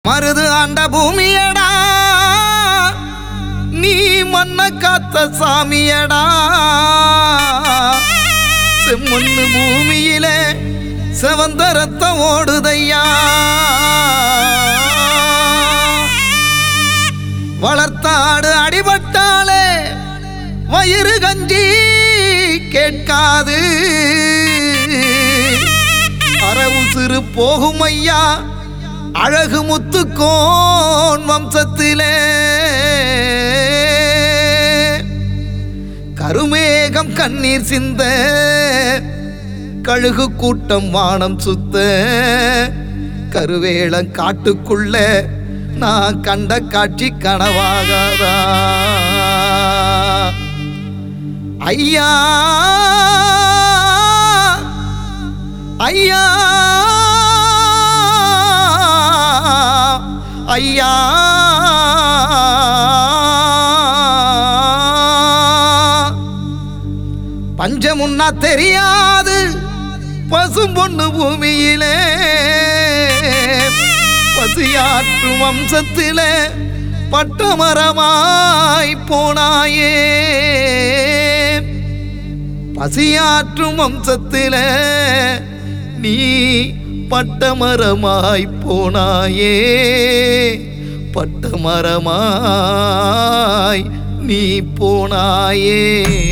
மருது ஆண்ட பூமியடா நீ மண்ண காத்த சாமியடா செம்மண்ணு பூமியிலே செவந்த ரத்தம் ஓடுதையா வளர்த்தாடு அடிபட்டாலே வயிறு கஞ்சி கேட்காது அறவு சிறு போகும் ஐயா அழகு முத்துக்கோன் வம்சத்திலே கருமேகம் கண்ணீர் சிந்த கழுகு கூட்டம் வானம் சுத்த கருவேளம் காட்டுக்குள்ள நான் கண்ட காட்சி கனவாகாதா ஐயா ஐயா ஐயா பஞ்சமுன்னா தெரியாது பசும் பொண்ணு பூமியிலே பசியாற்று வம்சத்திலே பட்டமரமாய் போனாயே பசியாற்றும் வம்சத்திலே நீ பட்டமரமாய் போனாயே பட்டமரமாய் நீ போனாயே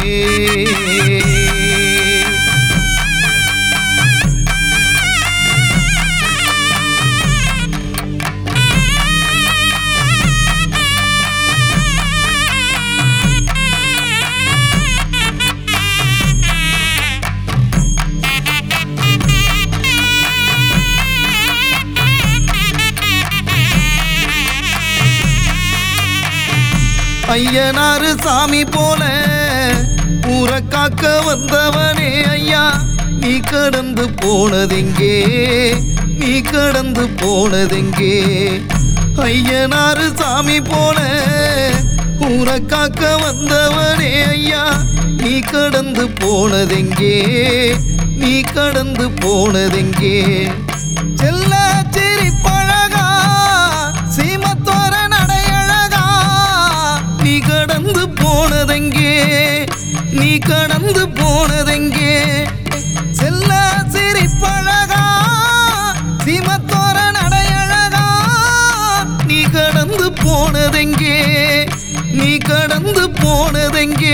ஐயனாரு சாமி போல ஊரை காக்க வந்தவனே ஐயா நீ கடந்து போனதெங்கே நீ கடந்து போனதெங்கே ஐயனாரு சாமி போல ஊரை காக்க வந்தவனே ஐயா நீ கடந்து போனதெங்கே நீ கடந்து போனதெங்கே செல்ல சிரிப்பழகா சீமத்தோர நடையழகா நீ கடந்து போனதெங்கே நீ கடந்து போனதெங்கே செல்ல சிரிப்பழகா சீமத்தோர நடையழகா நீ கடந்து போனதெங்கே நீ கடந்து போனதெங்கே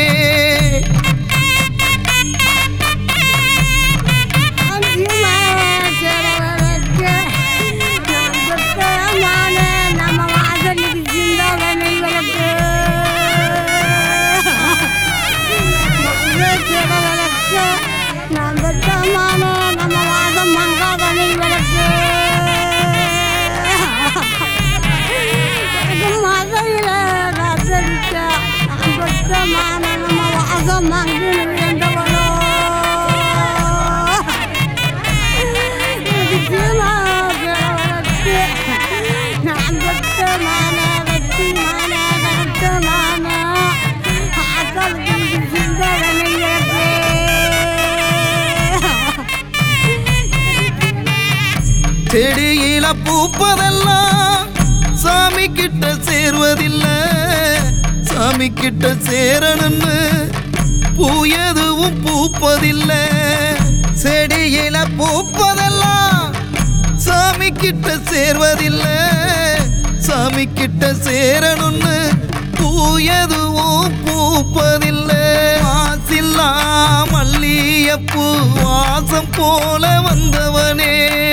செடியில பூப்பதெல்லாம் சாமி கிட்ட சேர்வதில்லை சாமி கிட்ட சேரணும்னு பூ எதுவும் பூப்பதில்லை செடியில பூப்பதெல்லாம் சாமி கிட்ட சேர்வதில்லை சாமி கிட்ட சேரணும்னு பூ எதுவும் பூப்பதில்லை மாசில்லா மல்லியப்பூ வாசம் போல வந்தவனே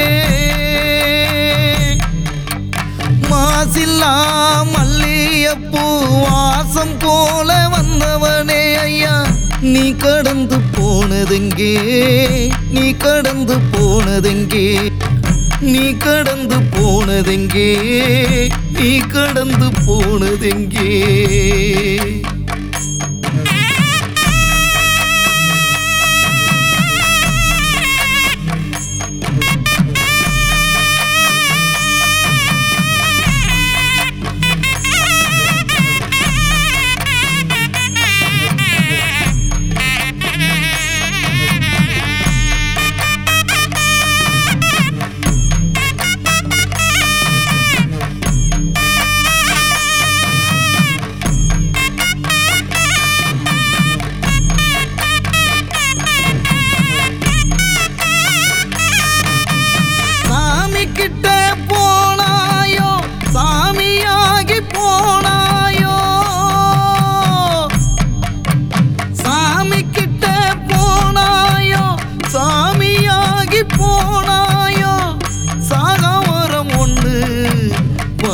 மாசில்லா மல்லியப்பூ வாசம் போல வந்தவனே ஐயா நீ கடந்து போனதெங்கே நீ கடந்து போனதெங்கே நீ கடந்து போனதெங்கே நீ கடந்து போனதெங்கே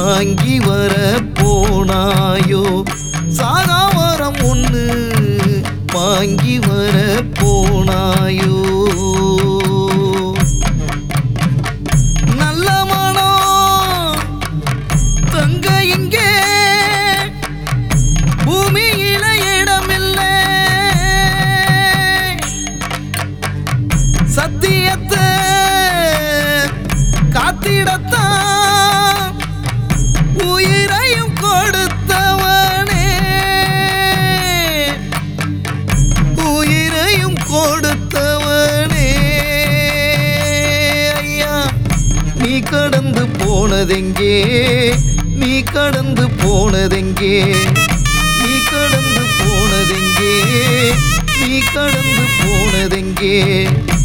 வாங்கி வர போனாயோ சாகாவரம் ஒன்று வாங்கி வர போனாயோ நல்ல மனம் தங்க இங்கே பூமியில இடமில்லை சத்தியத்தை காத்திடத்தான் உயிரையும் கொடுத்தவனே உயிரையும் கொடுத்தவனே ஐயா நீ கடந்து போனதெங்கே நீ கடந்து போனதெங்கே நீ கடந்து போனதெங்கே நீ கடந்து போனதெங்கே